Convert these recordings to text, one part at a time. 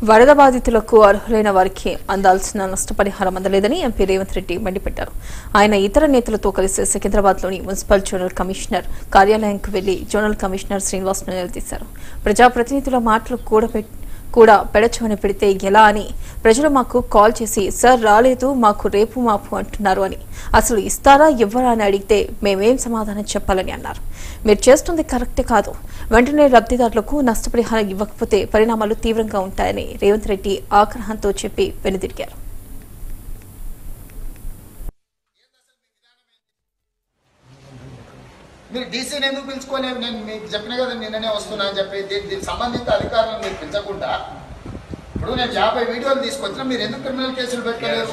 వరద బాధితులకు అర్హులైన వారికి అందాల్సిన నష్టపరిహారం అందలేదని ఎంపీ రేవంత్ రెడ్డి మండిపడ్డారు ఆయన ఇతర నేతలతో కలిసి సికింద్రాబాద్లోని మున్సిపల్ జోనల్ కమిషనర్ కార్యాలయానికి వెళ్లి జోనల్ కమిషనర్ శ్రీనివాస్ను నిలదీశారు ప్రజాప్రతినిధుల మాటలు కూడబెట్టి కూడా పెడచమని పెడితే ఎలా అని ప్రజలు మాకు కాల్ చేసి సార్ రాలేదు మాకు రేపు మాపు అంటున్నారు అని అసలు ఇస్తారా ఇవ్వరా అని అడిగితే మేమేం సమాధానం చెప్పాలని అన్నారు మీరు చేస్తుంది కరెక్ట్ కాదు వెంటనే లబ్ధిదారులకు నష్టపరిహారం ఇవ్వకపోతే పరిణామాలు తీవ్రంగా ఉంటాయని రేవంత్ రెడ్డి ఆగ్రహంతో చెప్పి వెనుదిరిగారు మీరు డీసీని ఎందుకు పిలుచుకొని నేను మీకు చెప్పిన కదా నిన్ననే వస్తున్నా అని చెప్పి దీ- దీనికి సంబంధిత అధికారులను మీరు పిలిచకుండా ఇప్పుడు నేను యాభై వీడియోలు తీసుకొచ్చినా మీరు ఎందుకు క్రిమినల్ కేసులు పెట్టలేదు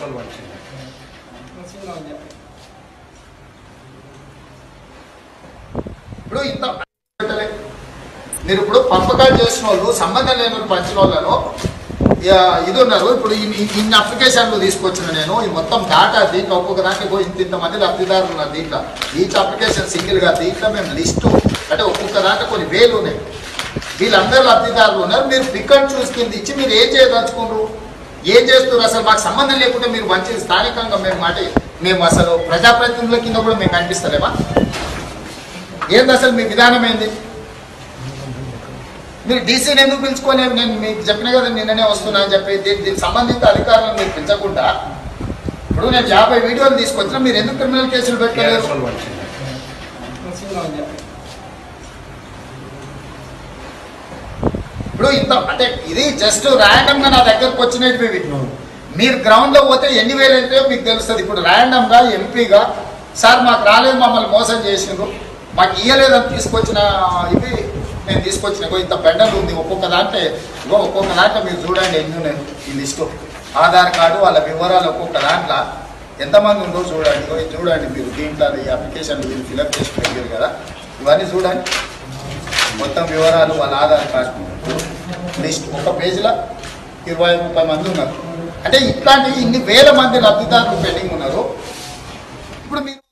ఇప్పుడు ఇంత పెట్టలే. మీరు ఇప్పుడు పంపకాలు చేసిన వాళ్ళు సంబంధం లేని వాళ్ళు పంచిన వాళ్ళను ఇక ఇది ఉన్నారు ఇప్పుడు ఇన్ని ఇన్ని అప్లికేషన్లు తీసుకొచ్చిన నేను ఈ మొత్తం డాటా దీంట్లో ఒక్కొక్క దాంట్లో పోయి ఇంత ఇంతమంది లబ్ధిదారులు ఉన్నారు దీంట్లో ఈచ్ అప్లికేషన్ సింగిల్గా దీంట్లో మేము లిస్టు అంటే ఒక్కొక్క దాంట్లో కొన్ని వేలు ఉన్నాయి వీళ్ళందరూ లబ్ధిదారులు ఉన్నారు మీరు పిక్ అండ్ చూస్ కింద ఇచ్చి మీరు ఏం చేయదలుచుకున్నారు ఏం చేస్తున్నారు అసలు మాకు సంబంధం లేకుండా మీరు మంచి స్థానికంగా మేము మాట మేము అసలు ప్రజాప్రతినిధుల కింద కూడా మేము కనిపిస్తలేమా ఏంది అసలు మీ విధానం ఏంది మీరు డీసీని ఎందుకు పిలుచుకొని నేను మీకు చెప్పిన కదా నిన్ననే వస్తున్నా అని చెప్పి దీ- దీనికి సంబంధిత అధికారులను మీరు పిలిచకుండా ఇప్పుడు నేను యాభై వీడియోలు తీసుకొచ్చినా మీరు ఎందుకు క్రిమినల్ కేసులు పెట్టలేదు ఇప్పుడు ఇంత అంటే ఇది జస్ట్ ర్యాండమ్ గా నా దగ్గరకు వచ్చినవి ఇవి మీరు గ్రౌండ్ లో పోతే ఎన్ని వేలు అయితే మీకు తెలుస్తుంది ఇప్పుడు ర్యాండమ్ గా ఎంపీగా సార్ మాకు రాలేదు మమ్మల్ని మోసం చేసిండ్రు మాకు ఇయ్యలేదని తీసుకొచ్చిన ఇవి నేను తీసుకొచ్చిన ఇగో ఇంత బెండలు ఉంది ఒక్కొక్క దాంట్లో ఇగో ఒక్కొక్క దాంట్లో మీరు చూడండి ఎన్ని ఉన్నాయి ఈ లిస్టు ఆధార్ కార్డు వాళ్ళ వివరాలు ఒక్కొక్క దాంట్లో ఎంతమంది ఉందో చూడండి ఇగో ఇది చూడండి మీరు దీంట్లో ఈ అప్లికేషన్ మీరు ఫిలప్ చేసి పెట్టారు కదా ఇవన్నీ చూడండి మొత్తం వివరాలు వాళ్ళ ఆధార్ కార్డు లిస్ట్ ఒక పేజీలో ఇరవై ముప్పై మంది ఉన్నారు అంటే ఇట్లాంటి ఇన్ని వేల మంది లబ్ధిదారులు పెండింగ్ ఉన్నారు ఇప్పుడు మీరు